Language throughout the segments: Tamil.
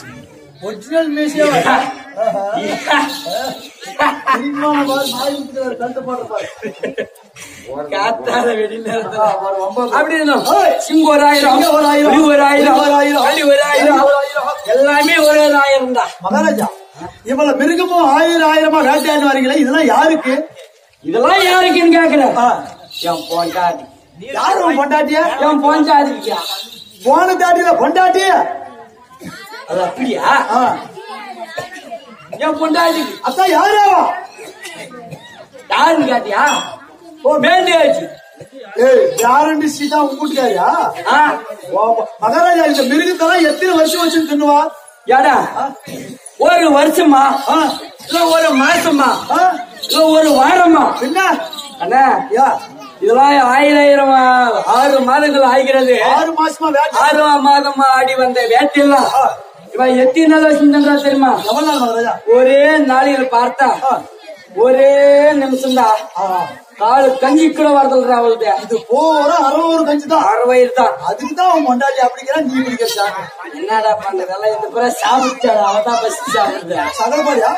ஒரிஜினல் மீசியம் சினிமான பாரு நாய் விட்டுக்கிறாரு கண்டு போடுற பாரு காத்தால வெளியில இருந்தா. அவர் ரொம்ப அப்படி இருந்தோம் சிங்க ஒரு ஆயிரம் சிங்கம் ஒரு ஆயிரம், புலி ஒரு ஆயிரம் புலி ஒரு ஆயிரம், களி ஒரு ஆயிரம் ஒரு ஆயிரம். எல்லாமே ஒரு ஒரு ஆயிரம் தான் மகாராஜா இவ்வளவு மிருகமும் ஆயிரம் ஆயிரமா வேட்டையாடி வரீங்களே இதெல்லாம் யாருக்கு இதெல்லாம் யாருக்குன்னு கேக்குறேன் என் பொண்டாட்டி யாரு உன் பொண்டாட்டியா என் பொஞ்சாதிக்கா போன தாட்டில பொண்டாட்டியா அது அப்படியா ஆ. என் பொண்டாட்டி அத்தான் யாராவா யாருன்னு கேட்டியா ஓ வேண்டியாச்சு ஏய் யாருன்னு சீதா உன் கூட்டுக்காரியா ஆ ஓ, மகாராஜா இந்த மிருகத்தெல்லாம் எத்தனை வருஷம் வச்சு தின்னுவா ஏடா ஒரு வருஷமா ஆ, இல்ல ஒரு மாசமா ஆ, இல்ல ஒரு வாரமா என்ன அண்ணா யா, இதெல்லாம் ஆயிரம் ஆயிரம் ஆ- ஆறு மாதங்கள் ஆகிறது ஆறு மாசமா வேட்டை ஆறாம் மாதமா ஆடி வந்த வேட்டையெல்லாம் ஆ, இவன் எத்தனை நாள் வச்சிருந்தா தெரியுமா எவ்வளவு நாள் மகாராஜா ஒரே நாளில் பார்த்தா ஆ, ஒரே நிமிஷம்டா ஆ, காலு கஞ்சி கூட வரதுல்றா அவளுக்கு இது போற அறுபது கஞ்சி தான் அறுபது தான் அதுக்கு தான் அவன் பொண்டாட்டி அப்படிங்கிறான் நீ பிடிக்கிறா என்னடா பண்றதெல்லாம் இந்த பிற சாப்பிட்டாடா அவதான் பசி சாப்பிடுறா சகலபாடியா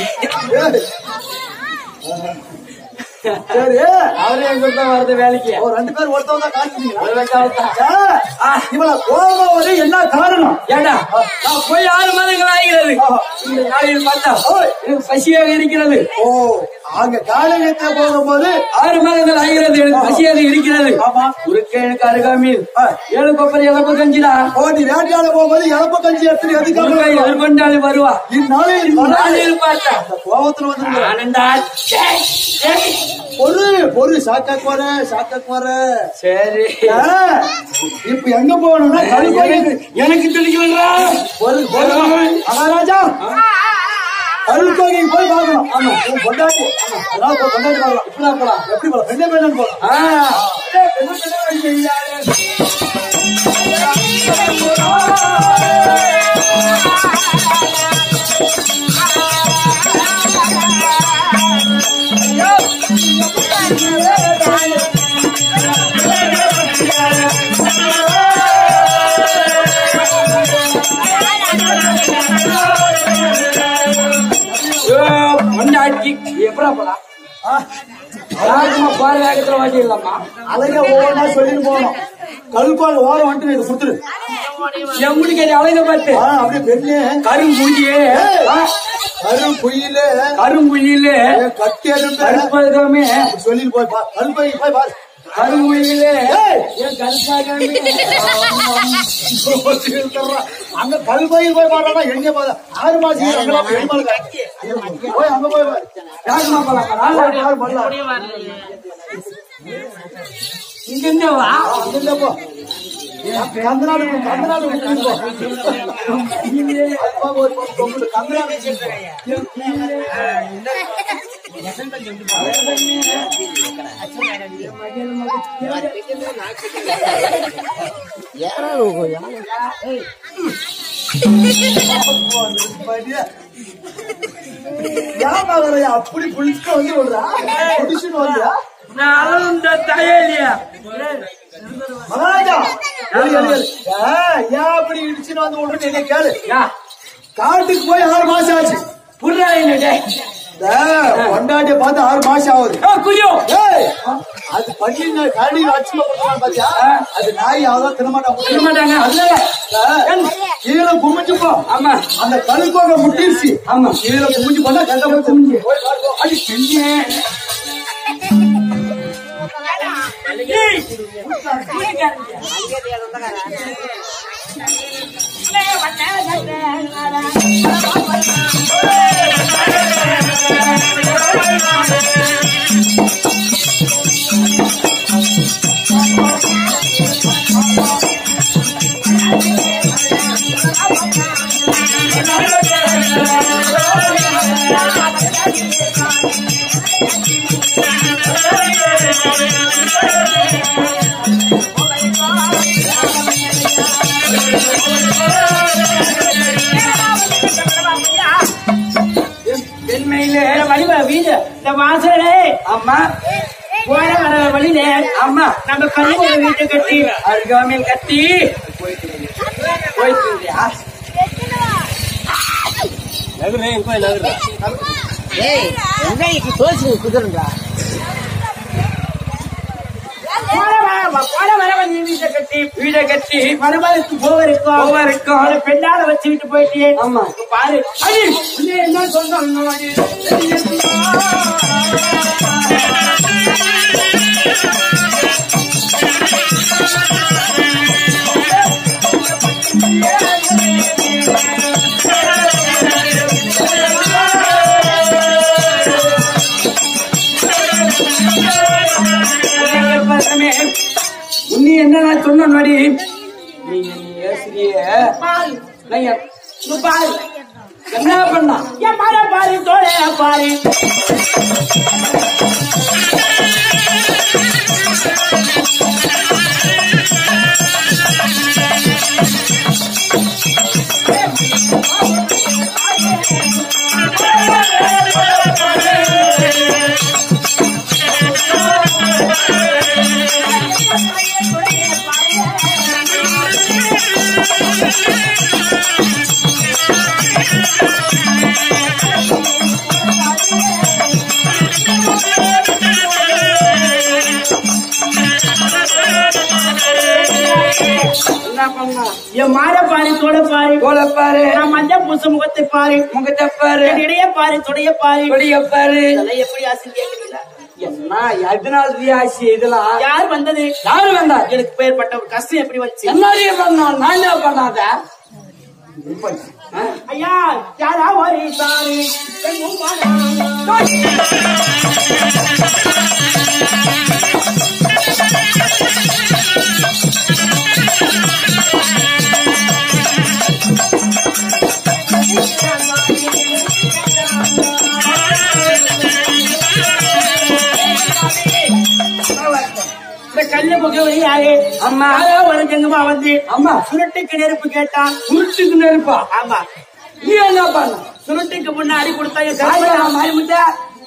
சரி அவரு எங்க தான் வருது வேலைக்கு ஒரு ரெண்டு பேர் ஒருத்தவங்க தான் காட்டுறீங்களா ஒரு வெட்டாள் தான். ஆ, இவ்வளவு கோபம் வர என்ன காரணம் ஏடா நான் போய் ஆறு மாதங்கள் ஆகிறது இந்த நாளில் பார்த்தா ஓய். எனக்கு பசியாக இருக்கிறது ஓ அங்க காலகத்தை போகும்போது ஆறு மாதங்கள் ஆகிறது எனக்கு பசியாக இருக்கிறது ஆமா உருக்க எனக்கு அருகாமையில் ஆ. ஏழு கொப்பரை இழப்பு கஞ்சிடா ஓ நீ வேட்டையாட போகும்போது இழப்ப கஞ்சி எடுத்து உருக்கை எதுக்காக எதிர்கொண்டாலும் வருவா இந்நாளில் நாளில் பார்த்தா அந்த கோபத்துல வந்து ஆனந்தா டேய், டேய். பொறு பொறு சாக்காக்கு வர சாக்காக்கு வர சரி இப்ப எங்க போகணும்னா கருக்கோயில் எனக்கு- எனக்கு தெரியுங்களா ஒரு ஒரு மகாராஜா கருக்கோயில் போய் பார்க்கணும் ஆமா உன் பொண்டாட்டி அதனால போய் பொண்டாட்டி பார்க்கலாம் இப்படி போலாம் எப்படி போலாம் பெண்ணே பெண்ணு போலாம் ஆ. ஏ, பொண்டாட்டி எப்படா போலாம் ராஜமா பாரு வேகத்துல வாட்டி இல்லாமா அழக ஒவ்வொன்றா சொல்லிட்டு போகணும் கல்பால் ஓரம் வந்துட்டு இது கொடுத்துரு எம்முடிக்கு அழக பார்த்து ஆ, அப்படியே பெண்ணு கருங்குழியே கரும் குயிலு கருங்குழியிலே கட்டி எறும்பு கருப்பதமே சொல்லிட்டு போய் பா கல்பாய் போய் பாரு கருங்குழியிலே ஏய். என் கருப்பாகமே அங்க கல்பாயில் போய் பாடுறா எங்க போதா ஆறு மாசம் அங்கெல்லாம் பெருமாள் காட்சி. போய் அங்க போய் பாரு ராஜமா போலாம் போய் பாரு, பண்ணலாம். இங்க இருந்து வா அங்க போ கந்தநாடு போ, கந்தநாடு விட்டுட்டு போ. அப்பா போய் போ, கும்பிடு, கந்தநாடு வச்சுட்டு போ. பாட்டியா? ஏன் மகரையா அப்படி புளிக்க வந்து விடுறா புடிச்சுட்டு வந்தியா நான் இந்த தயலியா மகாராஜா ஏறு, ஏறு, ஏறு. ஏய், ஏன் அப்படி இடிச்சுட்டு வந்து விடுறேன்னு என்ன கேளு யா காட்டுக்கு போய் ஆறு மாசம் ஆச்சு புர்ரா என்ன ஏய், பொண்டாட்டிய பார்த்து ஆறு மாசம் ஆகுது குரியோ ஏய், அது பண்ணி கரடி அச்சுமா கொடுத்தாங்க பாத்தியா அது நாய் அவ்வளவு தினமாட்டா சொல்ல மாட்டாங்க அதனால கீழே குமிஞ்சு போ ஆமா அந்த கழுக்கோக முட்டிருச்சு ஆமா கீழே குமிஞ்சு போனா கண்ட போய் குமிஞ்சு போய் பாருங்க. அது செஞ்சேன் பெண்மையிலே வழிவ வீடு இந்த வாசலே அம்மா போற வர வழியில அம்மா நம்ம கல்வி வீட்டை கட்டி அருகாமையில் கட்டி போயிட்டு இருந்தியா ஏய் வெங்காயத்துக்கு தோசை குதிரண்டா போன வர போன வர வந்து வீட்டை கட்டி வீட்டை கட்டி மறுபடிக்கு போவருக்கும் போவருக்கும் அதை பெண்ணால வச்சுக்கிட்டு போயிட்டு ஆமா பாரு அடி உன்னை என்ன சொன்னோம் உன்னி என்ன நான் சொன்ன நடி நீங்க நீ ஏசுறிய பாரு பாரு என்ன பண்ணா என் பாரு பாரு தோழ பாரு என்ன பண்ணா என் மாட பாரு தோட பாரு தோட பாரு நான் மஞ்சள் பூச முகத்தை பாரு முகத்தை பாரு இடையே பாரு தொடைய பாரு தொடைய பாரு இதெல்லாம் எப்படி ஆசை கேட்குறீங்களா என்ன எதனால ஆசி இதெல்லாம் யார் வந்தது யாரு வந்தா எனக்கு பேர்பட்ட ஒரு கஷ்டம் எப்படி வந்துச்சு என்னடியே பண்ணா நான் என்ன பண்ணாத ஐயா யாரா ஒரு சாரி இந்த கல்ல புகை யாரு அம்மா ஒரு ஜங்கமா வந்து அம்மா சுருட்டுக்கு நெருப்பு கேட்டான் சுருட்டுக்கு நெருப்பா ஆமா நீ என்ன பண்ண சுருட்டுக்கு முன்னாடி கொடுத்தாங்க மாறி முட்டா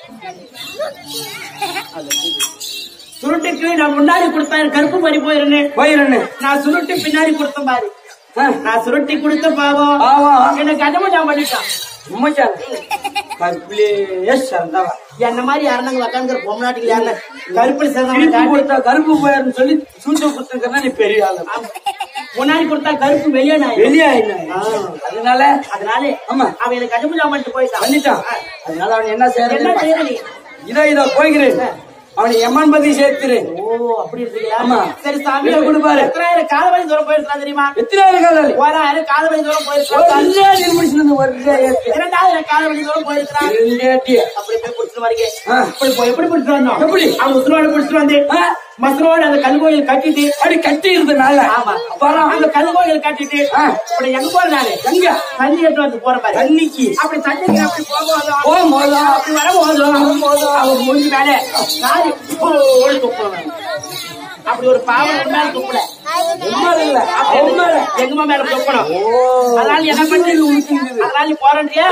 சுருட்டுக்கு நான் முன்னாடி கொடுத்தேன் கருப்பு மாதிரி போயிருந்தேன் போயிருந்தேன் நான் சுருட்டு பின்னாடி கொடுத்தேன் பாரு நான் சுருட்டி கொடுத்த பாவம் எனக்கு கதவு நான் பண்ணிட்டான் உண்மைச்சான் கருப்புலயே சேர்ந்தவன் என்ன மாதிரி யாருனாங்க உக்காந்துக்கிற பொம்நாட்டுக்கு யாருல கருப்பு சேர்ந்தவன் கொடுத்தா கருப்பு போயிருன்னு சொல்லி சூட்டு கொடுத்துருக்கா நீ பெரிய ஆளு முன்னாடி கொடுத்தா கருப்பு வெளியே வெளியே அதனால அதனால ஆமா அவன் எனக்கு கஜமுஜா பண்ணிட்டு போயிட்டான் பண்ணிட்டான் அதனால அவன் என்ன செய்யறது இதோ இதோ போய்கிறேன் அவனை எம்மன் பத்தி சேர்க்கிறேன் ஓ அப்படி இருக்கீங்களா ஆமா சரி சாமி கொடுப்பாரு எத்தனாயிரம் காலவழி தூரம் போயிருக்கலாம் தெரியுமா எத்தனாயிரம் காலவழி ஓராயிரம் காலவழி தூரம் போயிருக்கலாம் இரண்டாயிரம் காலவழி தூரம் போயிருக்கிறான் அப்படி போய் பிடிச்சிட்டு வரீங்க அப்படி போய் எப்படி பிடிச்சிட்டு வந்தோம் எப்படி அவன் உசுரோட பிடிச்சிட்டு வந்து மசுரோட அந்த கல்கோயில் கட்டிட்டு அப்படி கட்டி இருந்தனால ஆமா அப்புறம் அந்த கல்கோயில் கட்டிட்டு அப்படி எங்க போறனால எங்க தண்ணி எடுத்து வந்து போற பாரு தண்ணிக்கு அப்படி தண்ணிக்கு அப்படி போகும்போது போகும்போது அப்படி வரும்போது அவன் முடிஞ்சு மேலே காரி ஓடி துப்புறான் அப்படி ஒரு பாவம் உன் மேல துப்புல உண்மை இல்ல உண்மை எங்கம்மா மேல துப்பணும் அதனால என்ன பண்ணி அதனால நீ போறன்றியா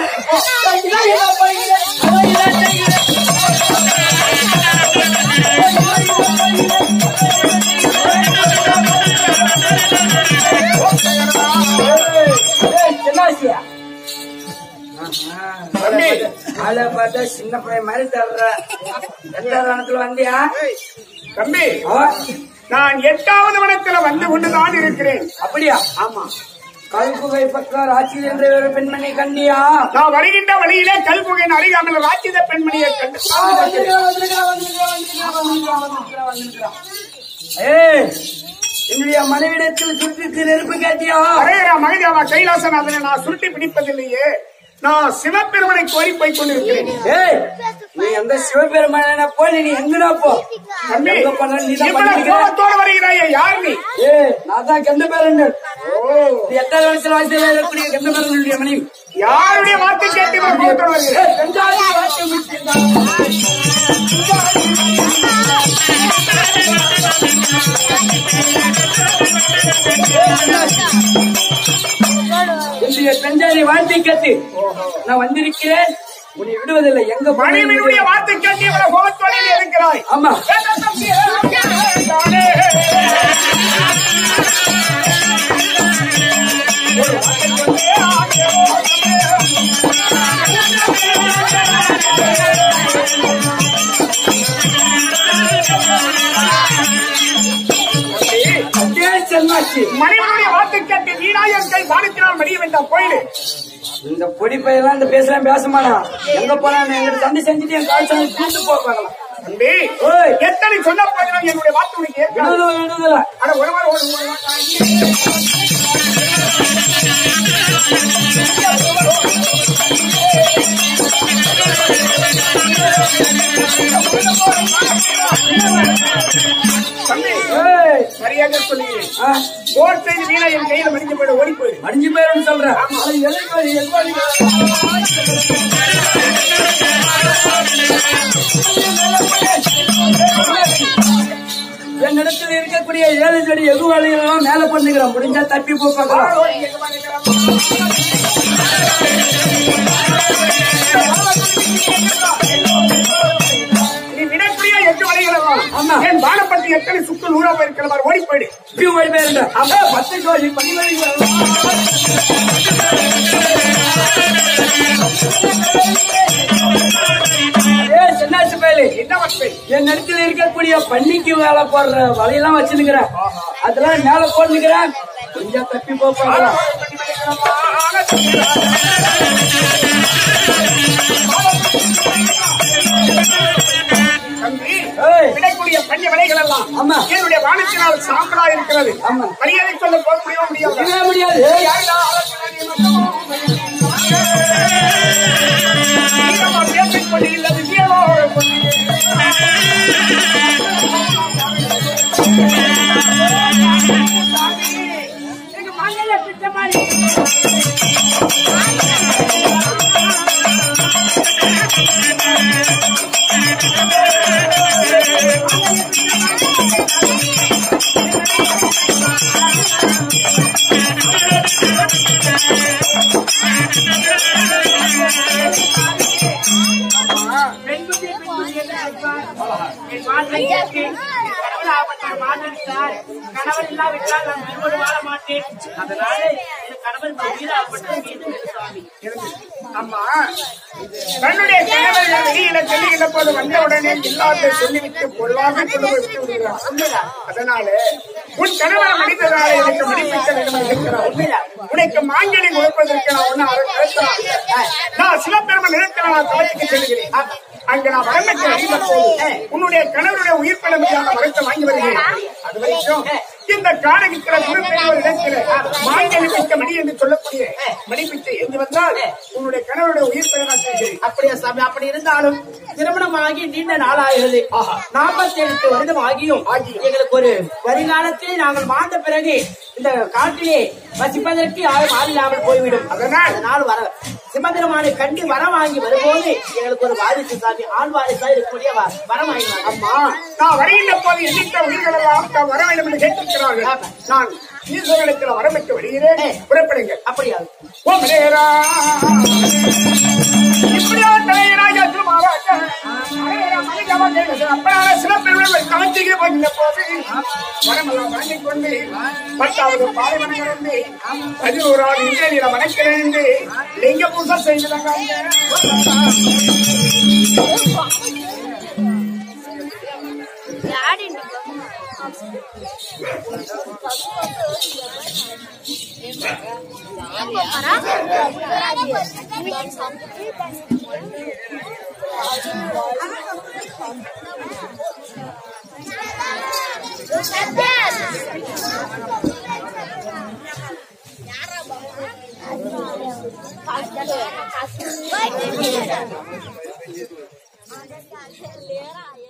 ஆளை பார்த்தா சின்ன பையன் மாதிரி தர்ற எட்டாவது வந்தியா தம்பி நான் எட்டாவது வனத்துல வந்து கொண்டுதான் இருக்கிறேன் அப்படியா ஆமா கல்புகை பக்கம் ராட்சி என்ற ஒரு பெண்மணி கண்டியா நான் வருகின்ற வழியிலே கல்புகையின் அருகாமல் ராட்சித பெண்மணியை கண்டு ஏய், என்னுடைய மனைவிடத்தில் சுற்றி நெருப்பு கேட்டியா அரேரா மகதேவா கைலாசநாதனை நான் சுருட்டி பிடிப்பதில்லையே நான் சிவபெருமனை கோரி போய் கொண்டிருக்கிறேன் ஏய் நீ அந்த சிவபெருமான போய் நீ எங்கடா போ தம்பி எங்க போனாலும் நீ தான் இவ்வளவு பண்ணிக்கிற. கோபத்தோட வருகிறாயே யார் நீ ஏய் நான் தான் கெந்த பேரண்டு எட்டாவது வயசுல வயசுல இருக்கக்கூடிய கெந்த பேரனுடைய மனைவி யாருடைய வார்த்தை கேட்டு இவ்வளவு கோபத்தோட வருகிறேன் ஏய், கெஞ்சாதி வார்த்தை முடிச்சிருந்தா. என்னுடைய பெஞ்சாதி வாழ்த்தை கேட்டு நான் வந்திருக்கிறேன் உன்னை விடுவதில்லை எங்க மனைவியுடைய வார்த்தை கேட்டு இவ்வளவு கோபத்தோட நீ இருக்கிறாய் ஆமா வேண்டாம் தம்பி, தானே. என்னாச்சு மனைவனுடைய வார்த்தை கேட்டு வீணாயன் கை வானத்தினால் மடிய வேண்டாம் போயிடு இந்த பொடி பையெல்லாம் இந்த பேசலாம் பேச மாட்டான் எங்க போனான் எங்கிட்ட சண்டை செஞ்சுட்டு என் கால் சண்டை கூட்டு போப்பாங்களாம் தம்பி ஓய். எத்தனை சொன்ன போதிலும் என்னுடைய வார்த்தை உனக்கு ஏற்காது. விடுதலை விடுதலை அட ஒரு வாரம் ஒரு வாரம் தம்பி ஏய், சரியாக சொல்லுகிறேன் ஆ, போர் செய்து வீணா என் கையில மடிஞ்சு போயிட ஓடி போயிடு மடிஞ்சு போயிரும் சொல்றேன் அது எதுக்கு வழி, எதுக்கு வழி? என்னிடத்தில் இருக்கக்கூடிய ஏழு செடி எகு வழியெல்லாம் மேல பண்ணுகிறோம் முடிஞ்சா தப்பி போ பார்க்கலாம் நீ விடக்கூடிய எட்டு வழிகளெல்லாம் ஆமா. என் வானப்பட்டி எத்தனை சுக்கு நூறா போயிருக்கிற மாதிரி ஓடி போயிடு இப்படி ஓடி போயிருந்த அப்ப பத்து கோழி பண்ணி வழி ஏ சின்னாச்சு பயலு என்ன வசதி என் இடத்துல இருக்கக்கூடிய பன்னிக்கு வேலை போடுற வலையெல்லாம் வச்சிருக்கிறேன் அதெல்லாம் மேல போட்டுக்கிறேன் கொஞ்சம் தப்பி போ பார்க்கலாம் தம்பி ஏய். விடக்கூடிய பஞ்ச விலைகள் எல்லாம் ஆமா. என்னுடைய வானத்தினால் சாம்பலா இருக்கிறது ஆமா. மரியாதை சொல்ல போக முடியவே முடியாது முடியவே முடியாது ஏய், நீரமா பேசிக் கொண்டு இல்லது ஜீவோ கொண்டு. எனக்கு மண்ணில பிச்சை மாதிரி பெண்குட்டி பெண்குட்டி என்று கேட்பார். என் வாழ்வை கேட்டு கணவனாகப்பட்ட மாற்றிருக்கிறார். கணவன் இல்லாவிட்டால் நான் உயிரோடு வாழ மாட்டேன் அதனால என் கணவன் உயிராகப்பட்ட மீது சுவாமி அம்மா தன்னுடைய கணவர் வெளியில செல்லுகின்ற போது வந்தவுடனே இல்லாத சொல்லிவிட்டு பொருளாக கொண்டு போய் விட்டு விடுகிறார் அதனால உன் கணவன் மடித்ததால எனக்கு மடிப்பிக்க வேண்டும் என்று இருக்கிறார் உனக்கு மாங்கனி கொடுப்பதற்கு நான் ஒண்ணு அவரை கேட்கிறான் நான் சிவபெருமன் நிறுத்த நான் தவத்துக்கு செல்கிறேன் அங்க நான் வரம்பத்தை அறிந்த போது உன்னுடைய கணவருடைய உயிர் பழமையான வரத்தை வாங்கி வருகிறேன் அது வரைக்கும் இந்த காணகிக்கிற குரு பெரியவர் இடத்துல மாங்கனி பிக்க மணி என்று சொல்லக்கூடிய மணிப்பிச்சை எங்கு வந்தால் உன்னுடைய கணவருடைய உயிர் பழமாக செய்கிறேன் அப்படியா சாமி அப்படி இருந்தாலும் திருமணமாகி நீண்ட நாளாகிறது நாற்பத்தி எட்டு வருடம் ஆகியும் எங்களுக்கு ஒரு வருங்காலத்தில் நாங்கள் மாண்ட பிறகு இந்த காட்டிலே வசிப்பதற்கு யாரும் ஆள் இல்லாமல் போய்விடும் அதனால் அதனால் வர சிமந்திரமானை கண்டு வரம் வாங்கி வரும்போது எங்களுக்கு ஒரு வாரிசு சாமி ஆண் வாரிசா இருக்கக்கூடிய வ- வரம் வாங்கி வாங்க. அம்மா நான் வருகின்ற போது எண்ணிக்க உயிர்கள் எல்லாம் தான் வர வேண்டும் என்று கேட்டிருக்கிறார்கள் நான் ஈஸ்வரத்தில் வரம்பெற்று வருகிறேன் புறப்படுங்கள் அப்படியா ஓ மலேரா இப்படியா தலைவராக திருமாவாக அப்பனால சிவபெருமாள் காஞ்சிக்கு வந்த போது வரமெல்லாம் வாங்கிக் கொண்டு பத்தாவது பாலைவனம் இருந்து பதினோராவது இந்தியில வணக்கிறேன் லிங்க பூசை செய்துதாங்க யாரா